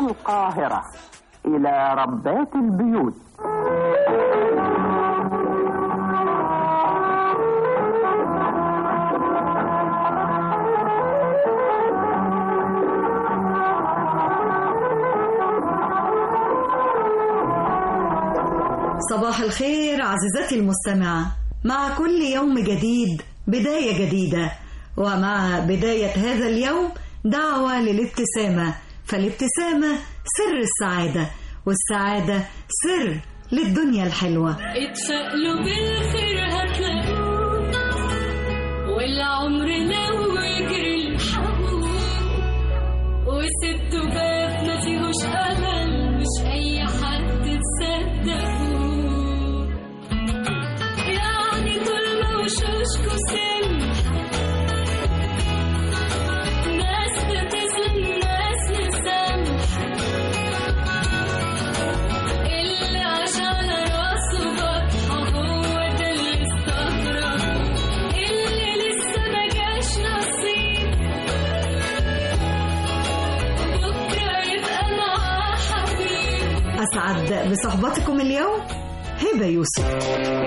القاهرة إلى ربات البيوت صباح الخير عزيزتي المستمعة مع كل يوم جديد بداية جديدة ومع بداية هذا اليوم دعوة للابتسامة فالابتسامة سر السعادة والسعادة سر للدنيا الحلوة اتفائلوا بالخير هتلاقوه والعمر لو يجري الحقوه وست باب ما فيهوش امل مش اي حد تصدقوه يعني طول ما وشوشكوا سم ناس بتظلم ناس مسامح اللي عاش على راسه بطحة هو ده اللي استغرب اللي لسه ما جاش نصيب بكرة يبقى معاه حبيب أسعد بصحبتكم اليوم هبة يوسف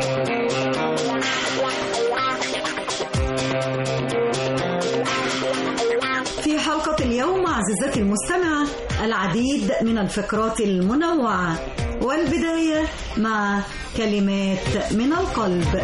في حلقة اليوم عزيزتي المستمعة العديد من الفقرات المنوعة والبداية مع كلمات من القلب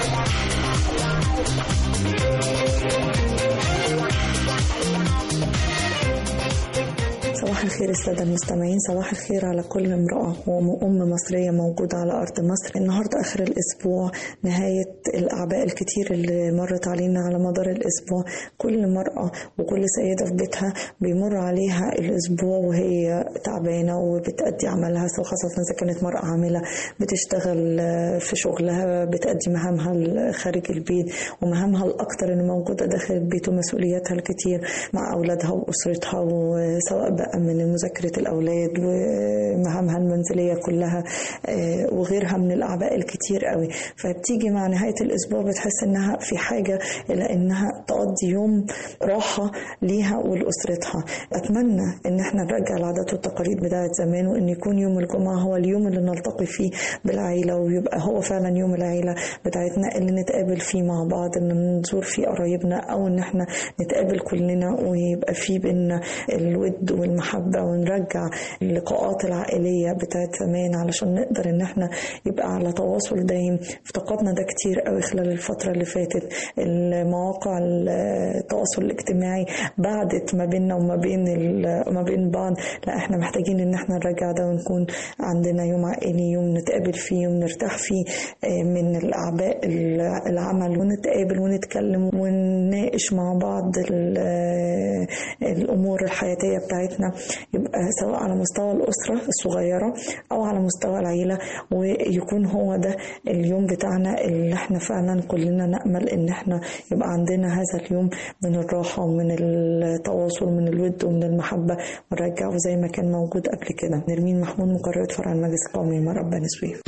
صباح الخير السادة المستمعين صباح الخير على كل امرأة وأم مصرية موجودة على أرض مصر النهاردة آخر الأسبوع نهاية الأعباء الكتير اللي مرت علينا على مدار الأسبوع كل مرأة وكل سيدة في بيتها بيمر عليها الأسبوع وهي تعبانة وبتأدي عملها سواء خاصة إذا كانت مرأة عاملة بتشتغل في شغلها بتأدي مهامها خارج البيت ومهامها الأكتر اللي موجودة داخل البيت ومسؤولياتها الكتير مع أولادها وأسرتها وسواء بقى من مذاكرة الأولاد ومهامها المنزلية كلها آه، وغيرها من الأعباء الكتير قوي فبتيجي مع نهاية الأسبوع بتحس إنها في حاجة إلى إنها تقضي يوم راحة ليها ولأسرتها أتمنى إن إحنا نرجع العادات والتقاليد بتاعت زمان وإن يكون يوم الجمعة هو اليوم اللي نلتقي فيه بالعيلة ويبقى هو فعلا يوم العيلة بتاعتنا اللي نتقابل فيه مع بعض إن نزور فيه قرايبنا أو إن إحنا نتقابل كلنا ويبقى فيه بينا الود والمحبة ونرجع اللقاءات العائلية بتاعت زمان علشان نقدر إن إحنا يبقى على تواصل دايم افتقدنا ده كتير قوي خلال الفترة اللي فاتت المواقع التواصل الاجتماعي بعدت ما بيننا وما بين ال- ما بين بعض لا احنا محتاجين ان احنا نرجع ده ونكون عندنا يوم عائلي يوم نتقابل فيه يوم نرتاح فيه آه، من الاعباء ال- العمل ونتقابل ونتكلم ونناقش مع بعض ال- آه، الامور الحياتيه بتاعتنا يبقى سواء على مستوى الاسره الصغيره او على مستوى العيله ويكون هو ده اليوم بتاعنا اللي احنا فعلا كلنا نامل ان احنا يبقى عندنا هذا اليوم من الراحه ومن التواصل من الود ومن المحبه ونرجعه زي ما كان موجود قبل كده نرمين محمود مقررة فرع المجلس القومي مرة بني سويف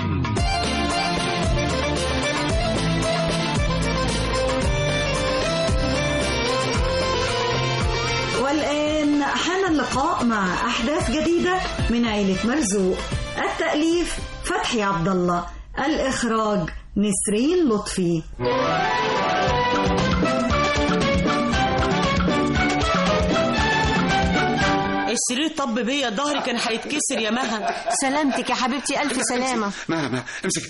والآن حان اللقاء مع أحداث جديدة من عيلة مرزوق التأليف فتحي عبد الله الإخراج نسرين لطفي السرير طب بيا ظهري كان هيتكسر يا مها سلامتك يا حبيبتي ألف سلامة ما ما امسك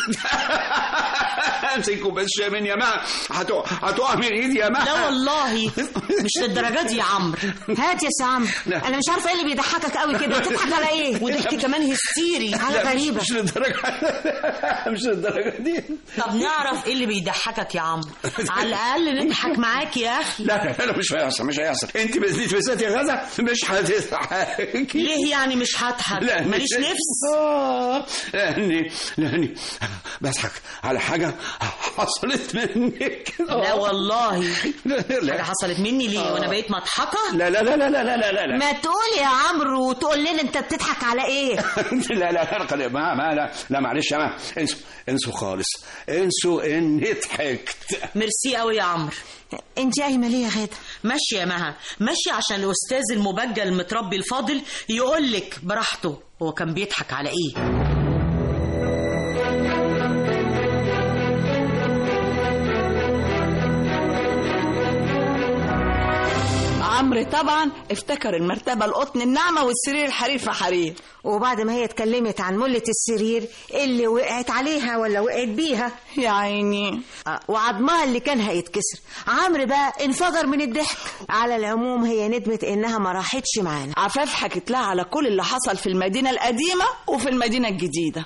امسك كوبايه شاي من يا ما هتقع هتقع من ايدي يا ما لا والله مش للدرجه دي يا عمرو هات يا سام لا. أنا مش عارفة إيه اللي بيضحكك قوي كده بتضحك على إيه وضحك كمان هستيري حاجة لا، مش- غريبة مش للدرجه مش للدرجه دي طب نعرف ايه اللي بيضحكك يا عمرو على الاقل نضحك معاك يا اخي لا لا لا مش هيحصل مش هيحصل انت بزيت بسات يا غدا مش هتضحك ليه يعني مش هضحك لا ماليش مش- نفس آه، لاني لاني بضحك على حاجه حصلت منك لا والله لا حاجه لا حصلت مني ليه وانا بقيت مضحكه لا لا لا لا لا لا لا لا ما تقول يا عمرو وتقول لنا أنت بتضحك على إيه لا لا لا ما ما لا لا معلش يا ما انسوا انسوا خالص انسوا اني ضحكت ميرسي قوي يا عمرو أنت قايمة ليه يا غادة ماشي يا مها ماشي عشان الاستاذ المبجل المتربي الفاضل يقول لك براحته هو كان بيضحك على ايه عمرو طبعا افتكر المرتبة القطن الناعمة والسرير الحرير في حرير وبعد ما هي اتكلمت عن ملة السرير اللي وقعت عليها ولا وقعت بيها يا عيني آه، وعظمها اللي كان هيتكسر عمرو بقى انفجر من الضحك على العموم هي ندمت انها ما راحتش معانا عفاف حكت لها على كل اللي حصل في المدينة القديمة وفي المدينة الجديدة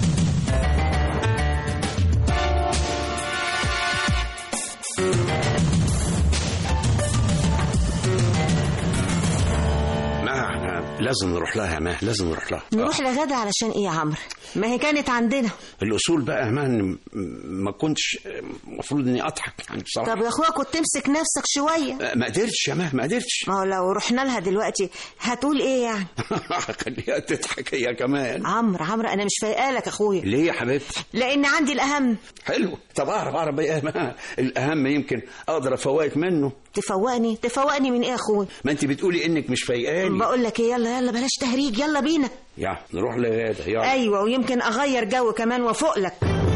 ما احنا لازم نروح لها يا ما لازم نروح لها نروح لغدا علشان ايه يا عمرو ما هي كانت عندنا الاصول بقى يا مان ما كنتش المفروض اني اضحك يعني بصراحه طب يا اخويا كنت تمسك نفسك شويه ما قدرتش يا ما ما قدرتش ما هو لو رحنا لها دلوقتي هتقول ايه يعني خليها تضحك هي كمان عمرو عمرو انا مش فايقالك اخويا ليه يا حبيبتي لان عندي الاهم حلو طب اعرف اعرف بقى ما الاهم يمكن اقدر افوقك منه تفوقني تفوقني من ايه يا اخويا ما انت بتقولي انك مش فايقاني بقول لك ايه يلا يلا بلاش تهريج يلا بينا يا نروح لغاده يلا ايوه ويمكن اغير جو كمان وافوق لك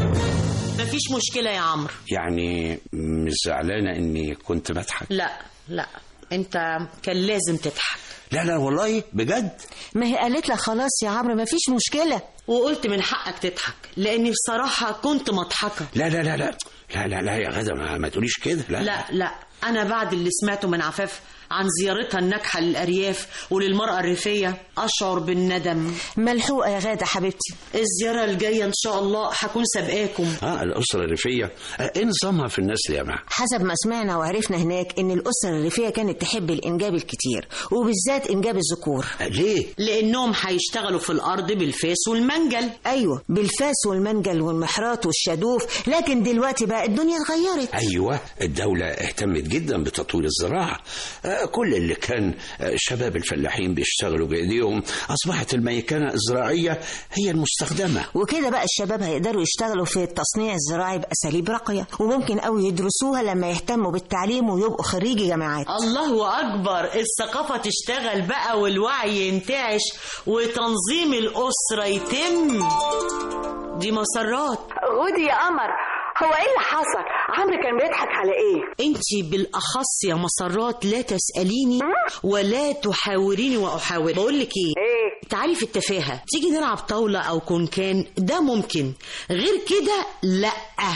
مفيش مشكله يا عمرو يعني مش زعلانه اني كنت بضحك لا لا انت كان لازم تضحك لا لا والله بجد ما هي قالت لك خلاص يا عمرو ما فيش مشكله وقلت من حقك تضحك لاني بصراحه كنت مضحكه لا لا لا لا لا لا, لا يا غدا ما, ما تقوليش كده لا لا لا انا بعد اللي سمعته من عفاف عن زيارتها الناجحه للارياف وللمراه الريفيه اشعر بالندم ملحوقه يا غاده حبيبتي الزياره الجايه ان شاء الله هكون سابقاكم اه الاسره الريفيه آه، ايه نظامها في النسل يا جماعه حسب ما سمعنا وعرفنا هناك ان الاسره الريفيه كانت تحب الانجاب الكتير وبالذات انجاب الذكور آه، ليه لانهم هيشتغلوا في الارض بالفاس والمنجل ايوه بالفاس والمنجل والمحراط والشادوف لكن دلوقتي بقى الدنيا اتغيرت ايوه الدوله اهتمت جدا بتطوير الزراعه آه، كل اللي كان آه، شباب الفلاحين بيشتغلوا بايديهم اصبحت الميكنه الزراعيه هي المستخدمه وكده بقى الشباب هيقدروا يشتغلوا في التصنيع الزراعي باساليب راقيه وممكن قوي يدرسوها لما يهتموا بالتعليم ويبقوا خريجي جامعات الله اكبر الثقافه تشتغل بقى والوعي ينتعش وتنظيم الاسره يتم دي مسرات غودي يا قمر هو ايه اللي حصل عمرو كان بيضحك على ايه انت بالاخص يا مسرات لا تساليني ولا تحاوريني واحاور بقول لك ايه ايه تعالي في التفاهه تيجي نلعب طاوله او كونكان ده ممكن غير كده لا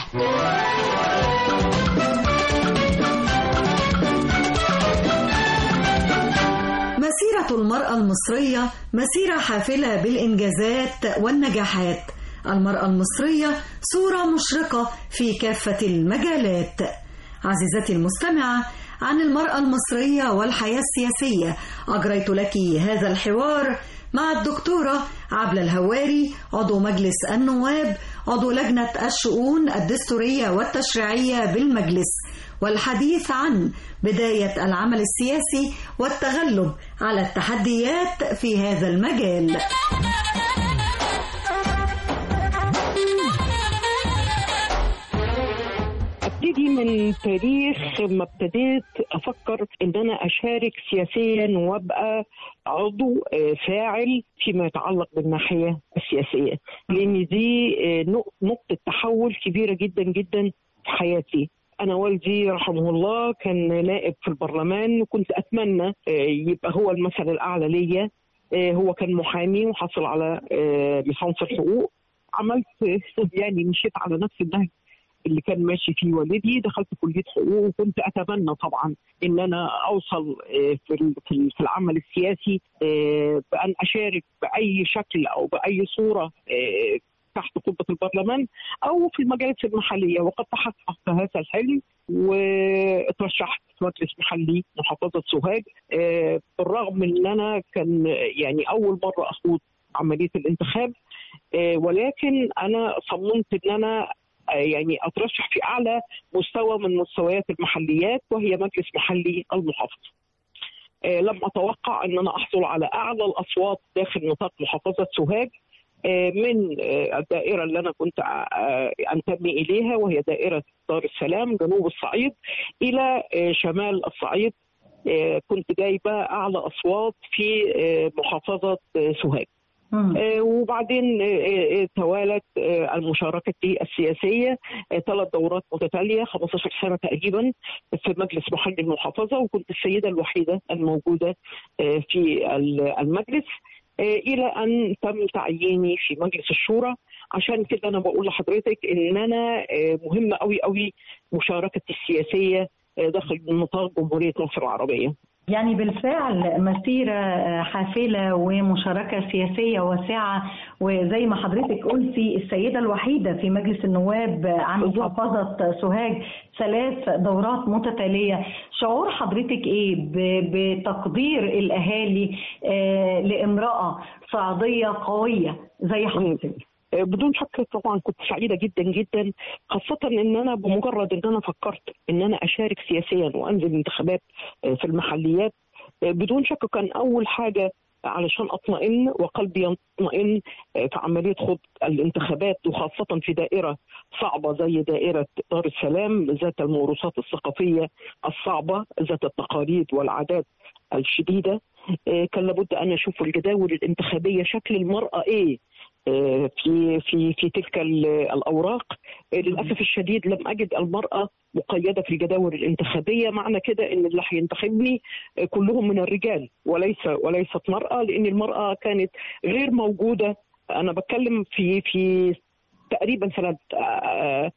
مسيرة المرأة المصرية مسيرة حافلة بالإنجازات والنجاحات المرأة المصرية صورة مشرقة في كافة المجالات عزيزتي المستمعة عن المرأة المصرية والحياة السياسية أجريت لك هذا الحوار مع الدكتورة عبلة الهواري عضو مجلس النواب عضو لجنة الشؤون الدستورية والتشريعية بالمجلس والحديث عن بداية العمل السياسي والتغلب على التحديات في هذا المجال ابتدي من تاريخ ما ابتديت افكر ان انا اشارك سياسيا وابقى عضو آه، فاعل فيما يتعلق بالناحيه السياسيه لان دي آه، نق- نقطه تحول كبيره جدا جدا في حياتي انا والدي رحمه الله كان نائب في البرلمان وكنت اتمنى آه، يبقى هو المثل الاعلى ليا آه، هو كان محامي وحصل على آه، ليسانس الحقوق عملت يعني مشيت على نفس النهج اللي كان ماشي فيه والدي دخلت كليه حقوق وكنت اتمنى طبعا ان انا اوصل آه، في ال- في ال- في العمل السياسي آه، بان اشارك باي شكل او باي صوره آه، تحت قبه البرلمان او في المجالس المحليه وقد تحقق هذا الحلم وترشحت في مجلس محلي محافظه سوهاج آه، بالرغم من ان انا كان يعني اول مره اخوض عمليه الانتخاب آه، ولكن انا صممت ان انا آه، يعني اترشح في اعلى مستوى من مستويات المحليات وهي مجلس محلي المحافظه. آه، لم اتوقع ان انا احصل على اعلى الاصوات داخل نطاق محافظه سوهاج آه، من آه، الدائره اللي انا كنت آه، انتمي اليها وهي دائره دار السلام جنوب الصعيد الى آه، شمال الصعيد آه، كنت جايبه اعلى اصوات في آه، محافظه آه، سوهاج آه، وبعدين آه، آه، توالت آه، المشاركة السياسية آه، ثلاث دورات متتالية 15 سنة تقريبا في مجلس محل المحافظة وكنت السيدة الوحيدة الموجودة آه، في ال- المجلس آه، إلى أن تم تعييني في مجلس الشورى عشان كده أنا بقول لحضرتك إن أنا آه، مهمة قوي قوي مشاركتي السياسية آه، داخل نطاق جمهورية مصر العربية يعني بالفعل مسيرة آه، حافلة ومشاركة سياسية واسعة وزي ما حضرتك قلتي السيدة الوحيدة في مجلس النواب عن محافظة سوهاج ثلاث دورات متتالية شعور حضرتك ايه ب- بتقدير الأهالي آه، لامرأة صعيدية قوية زي حضرتك آه، بدون شك طبعا كنت سعيده جدا جدا خاصه ان انا بمجرد ان انا فكرت ان انا اشارك سياسيا وانزل انتخابات آه، في المحليات آه، بدون شك كان اول حاجه علشان اطمئن وقلبي يطمئن آه، في عمليه خوض الانتخابات وخاصه في دائره صعبه زي دائره دار السلام ذات الموروثات الثقافيه الصعبه ذات التقاليد والعادات الشديده آه، كان لابد ان اشوف الجداول الانتخابيه شكل المراه ايه آه، في في في تلك ال- الاوراق آه، للاسف الشديد لم اجد المراه مقيده في الجداول الانتخابيه معنى كده ان اللي هينتخبني آه، كلهم من الرجال وليس وليست مراه لان المراه كانت غير موجوده انا بتكلم في في تقريبا سنه آه،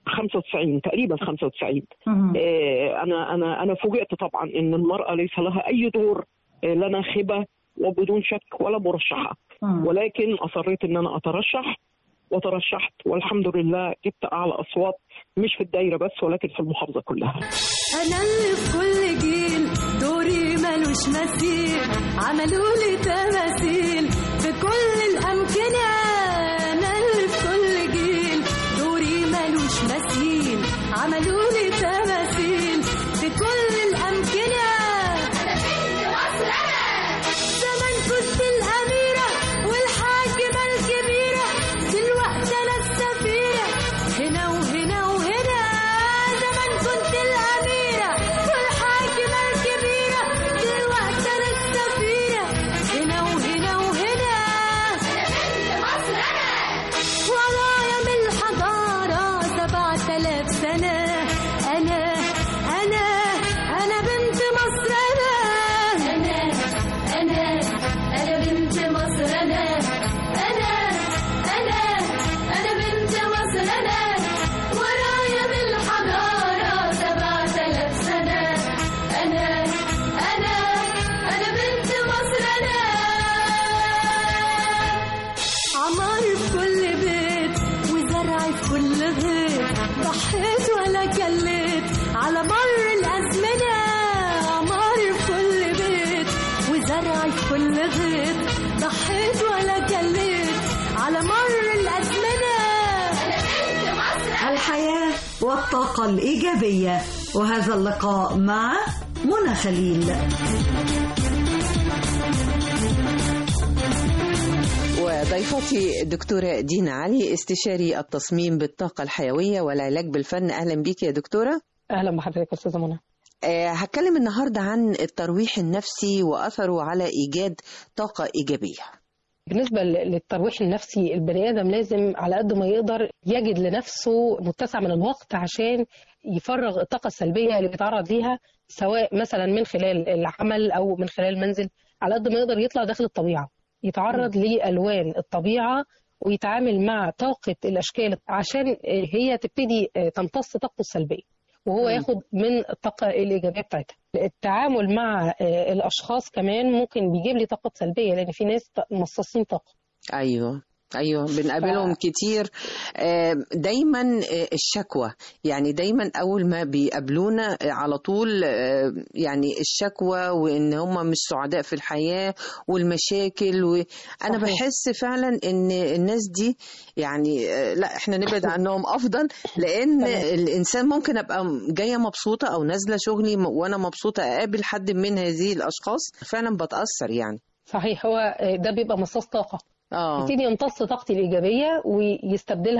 95 تقريبا 95 آه، انا انا انا فوجئت طبعا ان المراه ليس لها اي دور آه، لا ناخبه وبدون شك ولا مرشحه ولكن اصريت ان انا اترشح وترشحت والحمد لله جبت اعلى اصوات مش في الدايره بس ولكن في المحافظه كلها انا اللي في كل جيل دوري ملوش مثيل عملوا لي تماثيل في كل الامكنه انا اللي في كل جيل دوري ملوش مثيل عملوا لي تماثيل في كل الامكنه زمان كنت الاميره والحاكمه الكبيره دلوقتي انا السفيره هنا وهنا وهنا زمان كنت الأميرة والحاكمة الكبيرة دلوقتي أنا السفيرة هنا وهنا وهنا ورايا من الحضارة سبعة آلاف سنة أنا أنا أنا بنت مصر أنا أنا أنا أنا بنت مصر أنا أنا أنا أنا بنت مصر أنا ورايا من الحضارة سبعة آلاف سنة أنا أنا أنا بنت مصر أنا عمار في كل بيت وزرع في كل غيط ضحيت ولا كليت على مر الأزمنة عمار في كل بيت وزرع في كل غيط ضحيت ولا كليت على مر الأزمنة الحياة والطاقة الإيجابية وهذا اللقاء مع منى خليل وضيفتي الدكتورة دينا علي استشاري التصميم بالطاقة الحيوية والعلاج بالفن أهلا بيك يا دكتورة اهلا بحضرتك يا استاذه منى آه، هتكلم النهاردة عن الترويح النفسي وأثره على إيجاد طاقة إيجابية بالنسبه ل- للترويح النفسي البني ادم لازم على قد ما يقدر يجد لنفسه متسع من الوقت عشان يفرغ الطاقه السلبيه اللي بيتعرض ليها سواء مثلا من خلال العمل او من خلال المنزل على قد ما يقدر يطلع داخل الطبيعه يتعرض لالوان الطبيعه ويتعامل مع طاقه الاشكال عشان هي تبتدي تمتص طاقته السلبيه وهو مم. ياخد من الطاقه الايجابيه بتاعتها التعامل مع آه، الاشخاص كمان ممكن بيجيب لي طاقه سلبيه لان في ناس ط- مصاصين طاقه أيوه أيوه بنقابلهم كتير آه، دايما آه، الشكوى يعني دايما أول ما بيقابلونا آه، على طول آه، يعني الشكوى وإن هم مش سعداء في الحياة والمشاكل وأنا صحيح. بحس فعلا إن الناس دي يعني آه، لا إحنا نبعد عنهم أفضل لأن تمام. الإنسان ممكن أبقى جاية مبسوطة أو نازلة شغلي م- وأنا مبسوطة أقابل حد من هذه الأشخاص فعلا بتأثر يعني صحيح هو آه، ده بيبقى مصاص طاقه اه يبتدي يمتص طاقتي الايجابيه ويستبدلها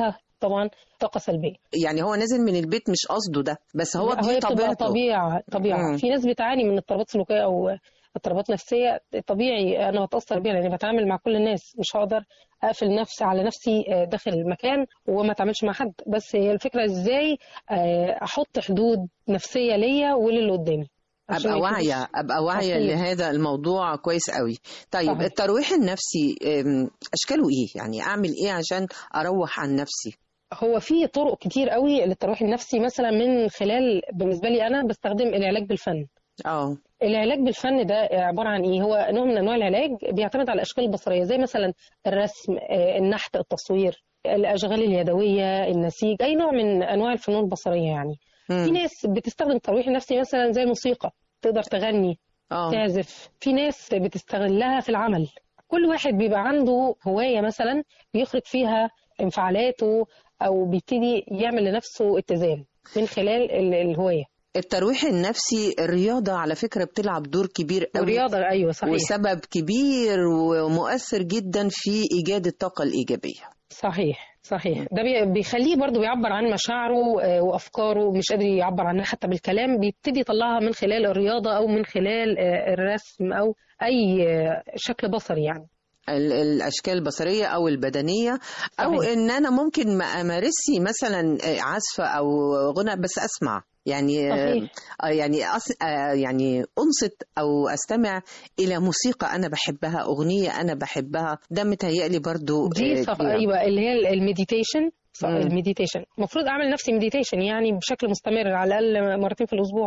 طبعا طاقه سلبيه يعني هو نازل من البيت مش قصده ده بس هو لا، دي هي بتبقى طبيعته طبيعه طبيعه مم. في ناس بتعاني من اضطرابات سلوكيه او اضطرابات نفسيه طبيعي انا بتاثر بيها لاني بتعامل مع كل الناس مش هقدر اقفل نفسي على نفسي آه، داخل المكان وما اتعاملش مع حد بس هي الفكره ازاي آه، احط حدود نفسيه ليا وللي قدامي عشان ابقى ما يكونش واعيه ابقى واعيه عصير. لهذا الموضوع كويس قوي طيب صحيح. الترويح النفسي أم، اشكاله ايه يعني اعمل ايه عشان اروح عن نفسي هو في طرق كتير قوي للترويح النفسي مثلا من خلال بالنسبه لي انا بستخدم العلاج بالفن اه العلاج بالفن ده عباره عن ايه هو نوع من انواع العلاج بيعتمد على الاشكال البصريه زي مثلا الرسم آه، النحت التصوير الاشغال اليدويه النسيج اي نوع من انواع الفنون البصريه يعني في ناس بتستخدم الترويح النفسي مثلا زي الموسيقى تقدر تغني آه. تعزف في ناس بتستغلها في العمل كل واحد بيبقى عنده هوايه مثلا بيخرج فيها انفعالاته او بيبتدي يعمل لنفسه اتزان من خلال ال- الهوايه الترويح النفسي الرياضة على فكرة بتلعب دور كبير قوي الرياضه ايوه صحيح وسبب كبير ومؤثر جدا في إيجاد الطاقة الإيجابية صحيح صحيح ده بي- بيخليه برضو بيعبر عن مشاعره آه، وافكاره مش قادر يعبر عنها حتى بالكلام بيبتدي يطلعها من خلال الرياضه او من خلال آه، الرسم او اي آه، شكل بصري يعني ال- الاشكال البصريه او البدنيه او صحيح. ان انا ممكن ما امارسش مثلا عزف او غنى بس اسمع يعني صحيح. آه، يعني أس... آه، يعني انصت او استمع الى موسيقى انا بحبها اغنيه انا بحبها ده متهيألي برضو دي آه، صح كبيرة. ايوه اللي هي المديتيشن صح، مم. المديتيشن المفروض اعمل نفسي مديتيشن يعني بشكل مستمر على الاقل مرتين في الاسبوع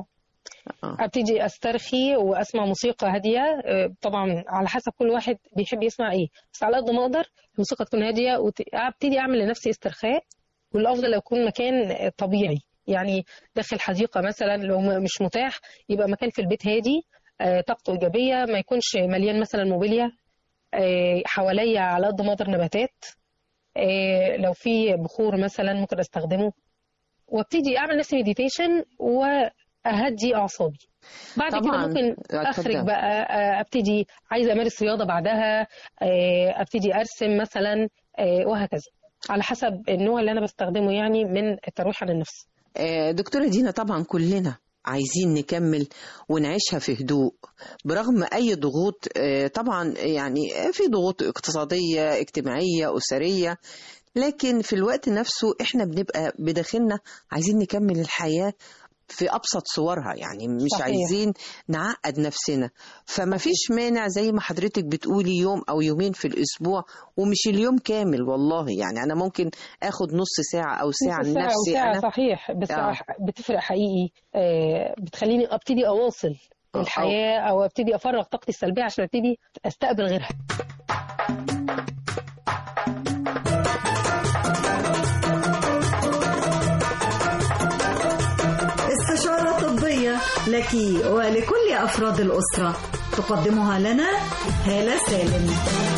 ابتدي استرخي واسمع موسيقى هاديه آه، طبعا على حسب كل واحد بيحب يسمع ايه بس على قد ما اقدر الموسيقى تكون هاديه وابتدي اعمل لنفسي استرخاء والافضل لو يكون مكان آه، طبيعي يعني داخل حديقه مثلا لو م- مش متاح يبقى مكان في البيت هادي آه، طاقته ايجابيه ما يكونش مليان مثلا موبيليا آه، حواليا على قد ما اقدر نباتات آه، لو في بخور مثلا ممكن استخدمه وابتدي اعمل نفسي مديتيشن واهدي اعصابي بعد كده طبعاً. ممكن اتفضل. اخرج بقى آه، ابتدي عايزه امارس رياضه بعدها آه، ابتدي ارسم مثلا آه، وهكذا على حسب النوع اللي انا بستخدمه يعني من الترويح عن النفس آه، دكتورة دينا طبعا كلنا عايزين نكمل ونعيشها في هدوء برغم أي ضغوط آه، طبعا يعني في ضغوط اقتصادية اجتماعية أسرية لكن في الوقت نفسه احنا بنبقى بداخلنا عايزين نكمل الحياة في أبسط صورها يعني مش صحيح. عايزين نعقد نفسنا فما فيش مانع زي ما حضرتك بتقولي يوم أو يومين في الأسبوع ومش اليوم كامل والله يعني أنا ممكن أخد نص ساعة أو ساعة نص ساعة أو لنفسي ساعة أنا صحيح بس آه. بتفرق حقيقي آه، بتخليني ابتدي اواصل آه، الحياة او ابتدي افرغ طاقتي السلبية عشان ابتدي استقبل غيرها استشارة طبية لك ولكل أفراد الأسرة تقدمها لنا هالة سالم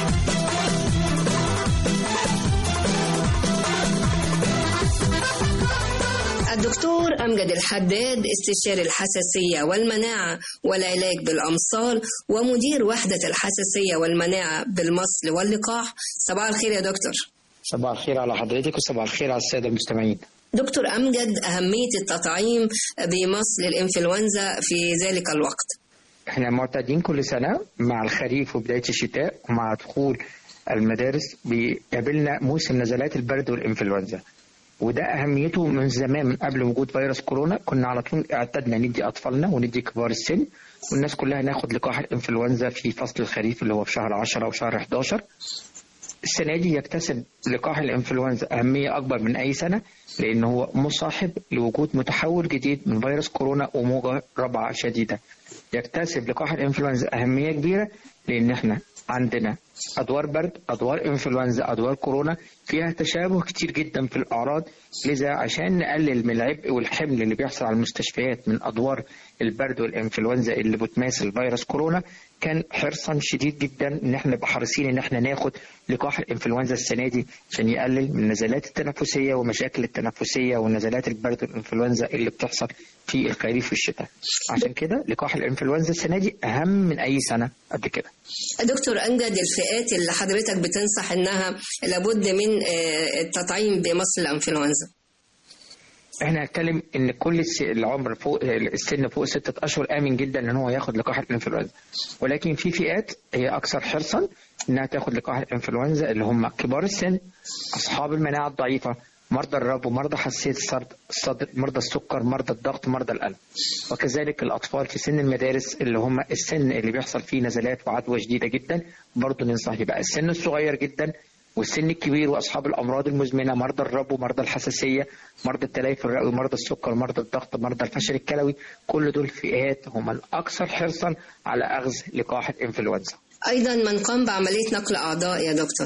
الدكتور أمجد الحداد استشاري الحساسية والمناعة والعلاج بالأمصال ومدير وحدة الحساسية والمناعة بالمصل واللقاح صباح الخير يا دكتور صباح الخير على حضرتك وصباح الخير على السادة المستمعين دكتور أمجد أهمية التطعيم بمصل الإنفلونزا في ذلك الوقت احنا معتادين كل سنة مع الخريف وبداية الشتاء ومع دخول المدارس بيقابلنا موسم نزلات البرد والإنفلونزا وده أهميته من زمان من قبل وجود فيروس كورونا كنا على طول اعتدنا ندي أطفالنا وندي كبار السن والناس كلها ناخد لقاح الإنفلونزا في فصل الخريف اللي هو في شهر 10 وشهر 11 السنة دي يكتسب لقاح الإنفلونزا أهمية أكبر من أي سنة لأن هو مصاحب لوجود متحول جديد من فيروس كورونا وموجة رابعة شديدة يكتسب لقاح الإنفلونزا أهمية كبيرة لأن إحنا عندنا أدوار برد أدوار إنفلونزا أدوار كورونا فيها تشابه كتير جدا في الأعراض لذا عشان نقلل من العبء والحمل اللي بيحصل على المستشفيات من أدوار البرد والإنفلونزا اللي بتماثل فيروس كورونا كان حرصا شديد جدا ان احنا نبقى حريصين ان احنا ناخد لقاح الانفلونزا السنه دي عشان يقلل من النزلات التنفسيه ومشاكل التنفسيه ونزلات البرد والانفلونزا اللي بتحصل في الخريف والشتاء عشان كده لقاح الانفلونزا السنه دي اهم من اي سنه قبل كده دكتور امجد الفئات اللي حضرتك بتنصح انها لابد من آه، التطعيم بمصل الانفلونزا احنا هنتكلم ان كل الس- العمر فوق السن فوق ستة اشهر امن جدا ان هو ياخد لقاح الانفلونزا ولكن في فئات هي اكثر حرصا انها تاخد لقاح الانفلونزا اللي هم كبار السن اصحاب المناعه الضعيفه مرضى الربو مرضى حساسيه الصدر الصدر مرضى السكر مرضى الضغط مرضى القلب وكذلك الاطفال في سن المدارس اللي هم السن اللي بيحصل فيه نزلات وعدوى شديده جدا برضه ننصح يبقى السن الصغير جدا والسن الكبير واصحاب الامراض المزمنه مرضى الربو مرضى الحساسيه مرضى التليف الرئوي مرضى السكر مرضى الضغط مرضى الفشل الكلوي كل دول فئات هم الاكثر حرصا على اخذ لقاح الانفلونزا ايضا من قام بعمليه نقل اعضاء يا دكتور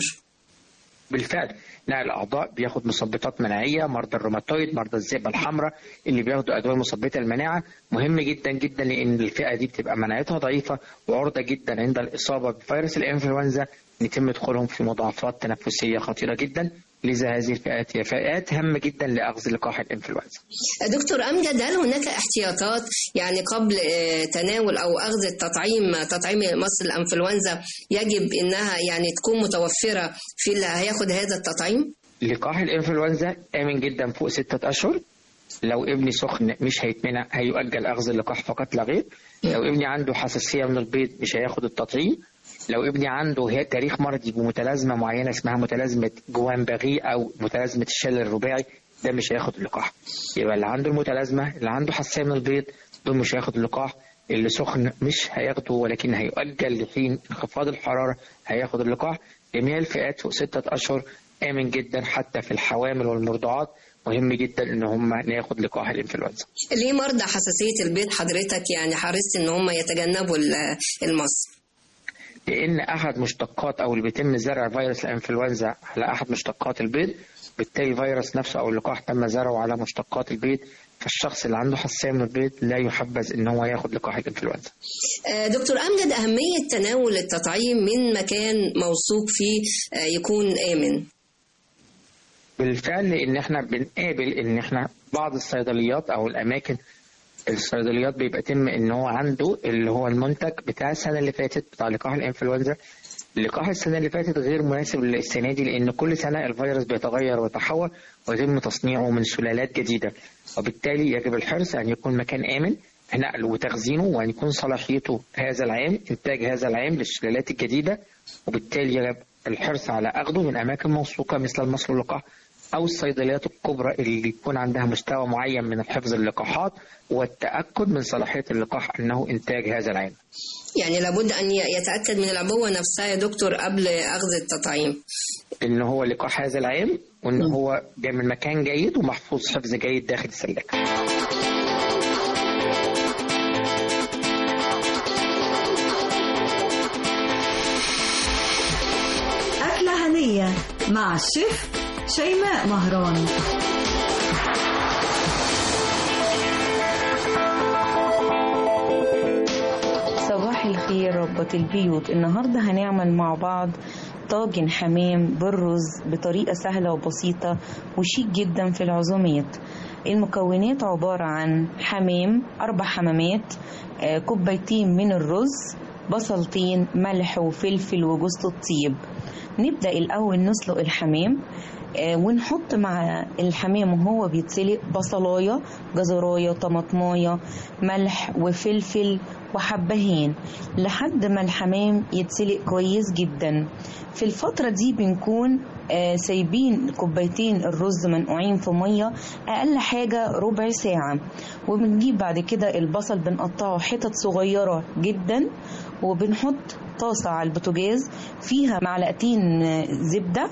بالفعل نقل الاعضاء بياخد مثبطات مناعيه مرضى الروماتويد مرضى الذئبه الحمراء اللي بياخدوا ادويه مثبطه المناعه مهم جدا جدا لان الفئه دي بتبقى مناعتها ضعيفه وعرضه جدا عند الاصابه بفيروس الانفلونزا ان يتم دخولهم في مضاعفات تنفسيه خطيره جدا لذا هذه الفئات هي فئات هامه جدا لاخذ لقاح الانفلونزا دكتور امجد هل هناك احتياطات يعني قبل آه، تناول او اخذ التطعيم تطعيم مصل الانفلونزا يجب انها يعني تكون متوفره في اللي هياخد هذا التطعيم لقاح الانفلونزا امن جدا فوق ستة اشهر لو ابني سخن مش هيتمنع هيؤجل اخذ اللقاح فقط لا غير لو ابني عنده حساسيه من البيض مش هياخد التطعيم لو ابني عنده هي- تاريخ مرضي بمتلازمه معينه اسمها متلازمه جوان باغي او متلازمه الشلل الرباعي ده مش هياخد اللقاح يبقى اللي عنده المتلازمه اللي عنده حساسيه من البيض دول مش هياخد اللقاح اللي سخن مش هياخده ولكن هيؤجل لحين انخفاض الحراره هياخد اللقاح جميع الفئات فوق ستة اشهر امن جدا حتى في الحوامل والمرضعات مهم جدا ان هم ناخد لقاح الانفلونزا ليه مرضى حساسيه البيض حضرتك يعني حرصت ان هم يتجنبوا ال- المصل لان احد مشتقات او اللي بيتم زرع فيروس الانفلونزا على احد مشتقات البيض بالتالي الفيروس نفسه او اللقاح تم زرعه على مشتقات البيض فالشخص اللي عنده حساسيه من البيض لا يحبذ ان هو ياخد لقاح الانفلونزا آه، دكتور امجد اهميه تناول التطعيم من مكان موثوق فيه آه، يكون امن بالفعل ان احنا بنقابل ان احنا بعض الصيدليات او الاماكن الصيدليات بيبقى تم ان هو عنده اللي هو المنتج بتاع السنه اللي فاتت بتاع لقاح الانفلونزا لقاح السنه اللي فاتت غير مناسب للسنه دي لان كل سنه الفيروس بيتغير ويتحول ويتم تصنيعه من سلالات جديده وبالتالي يجب الحرص ان يكون مكان امن نقله وتخزينه وان يكون صلاحيته هذا العام انتاج هذا العام للسلالات الجديده وبالتالي يجب الحرص على اخذه من اماكن موثوقه مثل المصل اللقاح او الصيدليات الكبرى اللي يكون عندها مستوى معين من حفظ اللقاحات والتاكد من صلاحيه اللقاح انه انتاج هذا العام يعني لابد ان ي- يتاكد من العبوه نفسها يا دكتور قبل اخذ التطعيم ان هو لقاح هذا العام وان هو جاي من مكان جيد ومحفوظ حفظ جيد داخل السلاكه أكلة هنية مع الشيف شيماء مهران صباح الخير ربة البيوت النهاردة هنعمل مع بعض طاجن حمام بالرز بطريقة سهلة وبسيطة وشيك جدا في العزومات المكونات عبارة عن حمام أربع حمامات آه، كوبايتين من الرز بصلتين ملح وفلفل وجوز الطيب نبدأ الأول نسلق الحمام آه، ونحط مع الحمام وهو بيتسلق بصلاية جزراية طماطماية ملح وفلفل وحبهان لحد ما الحمام يتسلق كويس جدا في الفترة دي بنكون آه، سايبين كوبايتين الرز منقوعين في مية أقل حاجة ربع ساعة وبنجيب بعد كده البصل بنقطعه حتت صغيرة جدا وبنحط طاسة على البوتاجاز فيها معلقتين آه، زبدة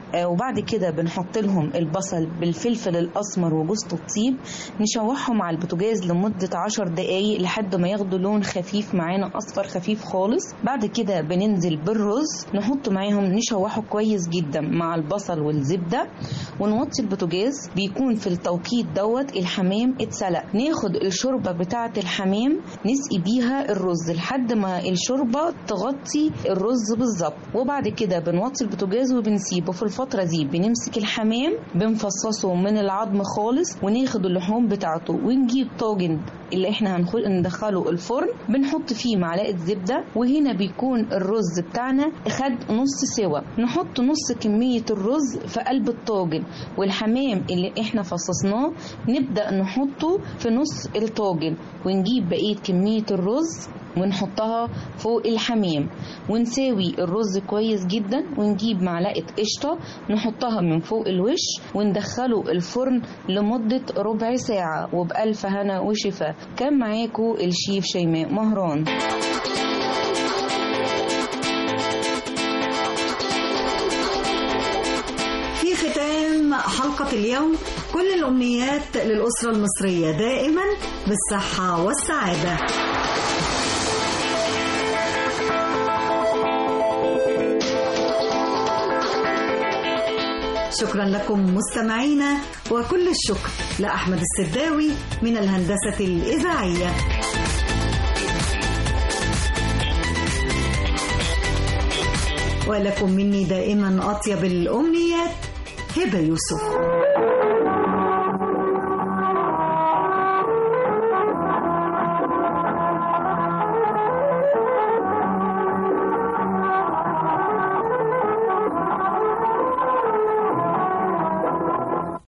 آه، وبعد كده بنحط لهم البصل بالفلفل الاسمر وجوز الطيب نشوحهم على البوتاجاز لمده 10 دقائق لحد ما ياخدوا لون خفيف معانا اصفر خفيف خالص بعد كده بننزل بالرز نحط معاهم نشوحه كويس جدا مع البصل والزبده ونوطي البوتاجاز بيكون في التوقيت دوت الحمام اتسلق ناخد الشوربه بتاعه الحمام نسقي بيها الرز لحد ما الشوربه تغطي الرز بالظبط وبعد كده بنوطي البوتاجاز وبنسيبه في الفتره دي بنمسك الحمام بنفصصه من العظم خالص وناخد اللحوم بتاعته ونجيب طاجن اللي احنا هنخل... ندخله الفرن بنحط فيه معلقه زبده وهنا بيكون الرز بتاعنا خد نص سوا نحط نص كميه الرز في قلب الطاجن والحمام اللي احنا فصصناه نبدا نحطه في نص الطاجن ونجيب بقيه كميه الرز ونحطها فوق الحمام ونساوي الرز كويس جدا ونجيب معلقة قشطة نحطها من فوق الوش وندخله الفرن لمدة ربع ساعة وبألف هنا وشفا كان معاكو الشيف شيماء مهران في ختام حلقة اليوم كل الأمنيات للأسرة المصرية دائما بالصحة والسعادة شكرا لكم مستمعينا وكل الشكر لأحمد السداوي من الهندسة الإذاعية ولكم مني دائما أطيب الأمنيات هبة يوسف